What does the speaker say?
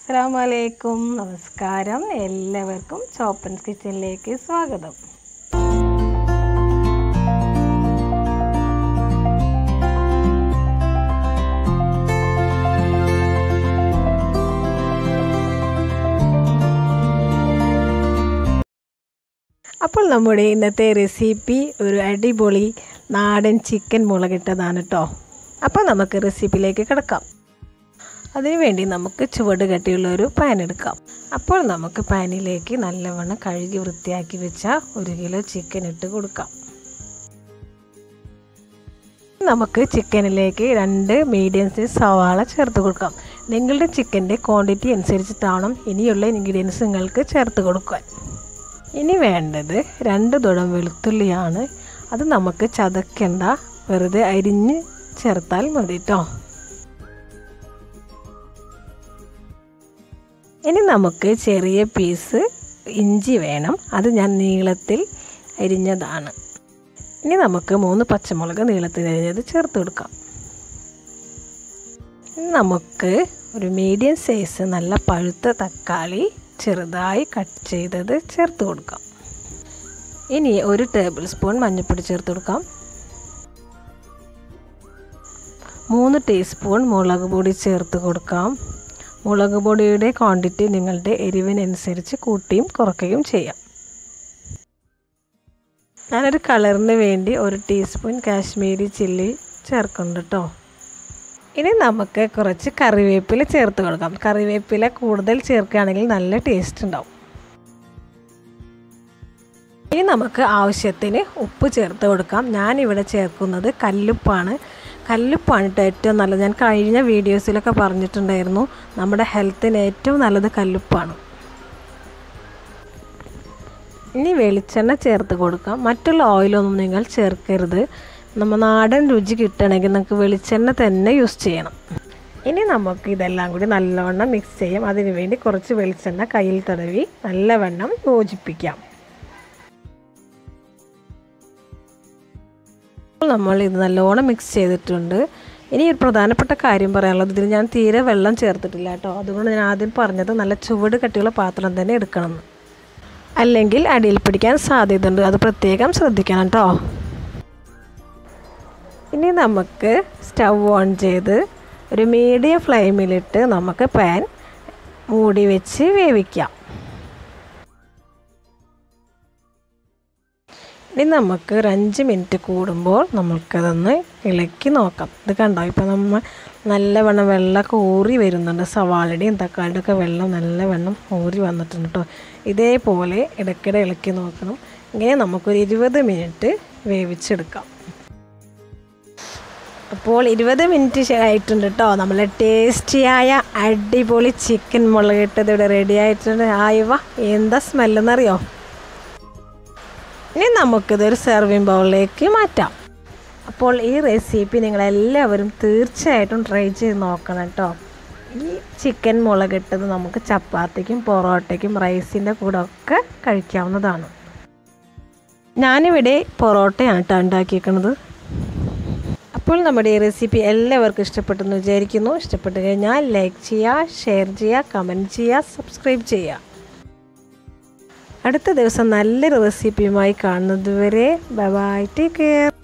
അസ്സാം വലൈക്കും നമസ്കാരം എല്ലാവർക്കും ചോപ്പൻസ് കിച്ചണിലേക്ക് സ്വാഗതം അപ്പോൾ നമ്മുടെ ഇന്നത്തെ റെസിപ്പി ഒരു അടിപൊളി നാടൻ ചിക്കൻ മുളകിട്ടതാണ് കേട്ടോ അപ്പോൾ നമുക്ക് റെസിപ്പിയിലേക്ക് കിടക്കാം അതിനുവേണ്ടി നമുക്ക് ചുവട് കട്ടിയുള്ള ഒരു പാൻ എടുക്കാം അപ്പോൾ നമുക്ക് പാനിലേക്ക് നല്ലവണ്ണം കഴുകി വൃത്തിയാക്കി വെച്ച ഒരു കിലോ ചിക്കൻ ഇട്ട് കൊടുക്കാം നമുക്ക് ചിക്കനിലേക്ക് രണ്ട് മീഡിയം സൈസ് സവാള ചേർത്ത് കൊടുക്കാം നിങ്ങളുടെ ചിക്കൻ്റെ ക്വാണ്ടിറ്റി അനുസരിച്ചിട്ടാവണം ഇനിയുള്ള ഇൻഗ്രീഡിയൻസ് നിങ്ങൾക്ക് ചേർത്ത് കൊടുക്കാൻ ഇനി വേണ്ടത് രണ്ട് തുടം വെളുത്തുള്ളിയാണ് അത് നമുക്ക് ചതക്കണ്ട വെറുതെ അരിഞ്ഞ് ചേർത്താൽ മതി കേട്ടോ ഇനി നമുക്ക് ചെറിയ പീസ് ഇഞ്ചി വേണം അത് ഞാൻ നീളത്തിൽ അരിഞ്ഞതാണ് ഇനി നമുക്ക് മൂന്ന് പച്ചമുളക് നീളത്തിൽ അരിഞ്ഞത് ചേർത്ത് കൊടുക്കാം ഇനി നമുക്ക് ഒരു മീഡിയം സൈസ് നല്ല പഴുത്ത തക്കാളി ചെറുതായി കട്ട് ചെയ്തത് ചേർത്ത് കൊടുക്കാം ഇനി ഒരു ടേബിൾ സ്പൂൺ മഞ്ഞൾപ്പൊടി ചേർത്ത് കൊടുക്കാം മൂന്ന് ടീസ്പൂൺ മുളക് പൊടി ചേർത്ത് കൊടുക്കാം മുളക് പൊടിയുടെ ക്വാണ്ടിറ്റി നിങ്ങളുടെ എരിവിനനുസരിച്ച് കൂട്ടിയും കുറയ്ക്കുകയും ചെയ്യാം ഞാനൊരു കളറിന് വേണ്ടി ഒരു ടീസ്പൂൺ കാശ്മീരി ചില്ലി ചേർക്കുന്നുണ്ട് കേട്ടോ ഇനി നമുക്ക് കുറച്ച് കറിവേപ്പില ചേർത്ത് കൊടുക്കാം കറിവേപ്പില കൂടുതൽ ചേർക്കുകയാണെങ്കിൽ നല്ല ടേസ്റ്റ് ഉണ്ടാവും ഇനി നമുക്ക് ആവശ്യത്തിന് ഉപ്പ് ചേർത്ത് കൊടുക്കാം ഞാനിവിടെ ചേർക്കുന്നത് കല്ലുപ്പാണ് കല്ലുപ്പാണ് കേട്ടോ ഏറ്റവും നല്ലത് ഞാൻ കഴിഞ്ഞ വീഡിയോസിലൊക്കെ പറഞ്ഞിട്ടുണ്ടായിരുന്നു നമ്മുടെ ഹെൽത്തിന് ഏറ്റവും നല്ലത് കല്ലുപ്പാണ് ഇനി വെളിച്ചെണ്ണ ചേർത്ത് കൊടുക്കാം മറ്റുള്ള ഓയിലൊന്നും നിങ്ങൾ ചേർക്കരുത് നമ്മൾ നാടൻ രുചി കിട്ടണമെങ്കിൽ നമുക്ക് വെളിച്ചെണ്ണ തന്നെ യൂസ് ചെയ്യണം ഇനി നമുക്ക് ഇതെല്ലാം കൂടി നല്ലവണ്ണം മിക്സ് ചെയ്യാം അതിനുവേണ്ടി കുറച്ച് വെളിച്ചെണ്ണ കയ്യിൽ തടവി നല്ലവണ്ണം യോജിപ്പിക്കാം നമ്മൾ ഇത് നല്ലോണം മിക്സ് ചെയ്തിട്ടുണ്ട് ഇനി ഒരു പ്രധാനപ്പെട്ട കാര്യം പറയാനുള്ളത് ഇതിൽ ഞാൻ തീരെ വെള്ളം ചേർത്തിട്ടില്ല കേട്ടോ അതുകൊണ്ട് ഞാൻ ആദ്യം പറഞ്ഞത് നല്ല ചുവട് കട്ടിയുള്ള പാത്രം തന്നെ എടുക്കണമെന്ന് അല്ലെങ്കിൽ അടിയിൽ പിടിക്കാൻ സാധ്യതയുണ്ട് അത് പ്രത്യേകം ശ്രദ്ധിക്കണം കേട്ടോ ഇനി നമുക്ക് സ്റ്റവ് ഓൺ ചെയ്ത് ഒരു മീഡിയം ഫ്ലെയിമിലിട്ട് നമുക്ക് പാൻ മൂടി വെച്ച് വേവിക്കാം ഇനി നമുക്ക് ഒരു അഞ്ച് മിനിറ്റ് കൂടുമ്പോൾ നമുക്കതൊന്ന് ഇളക്കി നോക്കാം ഇത് കണ്ടോ ഇപ്പോൾ നമ്മൾ നല്ലവണ്ണം വെള്ളമൊക്കെ ഊറി വരുന്നുണ്ട് സവാളയുടെയും തക്കാളിയുടെ ഒക്കെ വെള്ളം നല്ലവണ്ണം ഊറി വന്നിട്ടുണ്ട് കേട്ടോ ഇതേപോലെ ഇടയ്ക്കിടെ ഇളക്കി നോക്കണം ഇങ്ങനെ നമുക്കൊരു ഇരുപത് മിനിറ്റ് വേവിച്ചെടുക്കാം അപ്പോൾ ഇരുപത് മിനിറ്റ് ആയിട്ടുണ്ട് കേട്ടോ നമ്മളെ ടേസ്റ്റിയായ അടിപൊളി ചിക്കൻ മുളകിട്ടത് ഇവിടെ റെഡി ആയിട്ടുണ്ട് ആയവ എന്താ സ്മെല്ലെന്നറിയോ ഇനി നമുക്കിതൊരു സെർവിങ് ബൗളിലേക്ക് മാറ്റാം അപ്പോൾ ഈ റെസിപ്പി നിങ്ങളെല്ലാവരും തീർച്ചയായിട്ടും ട്രൈ ചെയ്ത് നോക്കണം കേട്ടോ ഈ ചിക്കൻ മുളകിട്ടത് നമുക്ക് ചപ്പാത്തിക്കും പൊറോട്ടയ്ക്കും റൈസിൻ്റെ കൂടെ ഒക്കെ കഴിക്കാവുന്നതാണ് ഞാനിവിടെ പൊറോട്ടയാണ് കേട്ടോ ഉണ്ടാക്കിയിരിക്കുന്നത് അപ്പോൾ നമ്മുടെ ഈ റെസിപ്പി എല്ലാവർക്കും ഇഷ്ടപ്പെട്ടെന്ന് വിചാരിക്കുന്നു ഇഷ്ടപ്പെട്ട് കഴിഞ്ഞാൽ ലൈക്ക് ചെയ്യുക ഷെയർ ചെയ്യുക കമൻറ്റ് ചെയ്യുക സബ്സ്ക്രൈബ് ചെയ്യുക അടുത്ത ദിവസം നല്ലൊരു റെസിപ്പിയുമായി കാണുന്നത് വരെ ബൈ ടേക്ക് കെയർ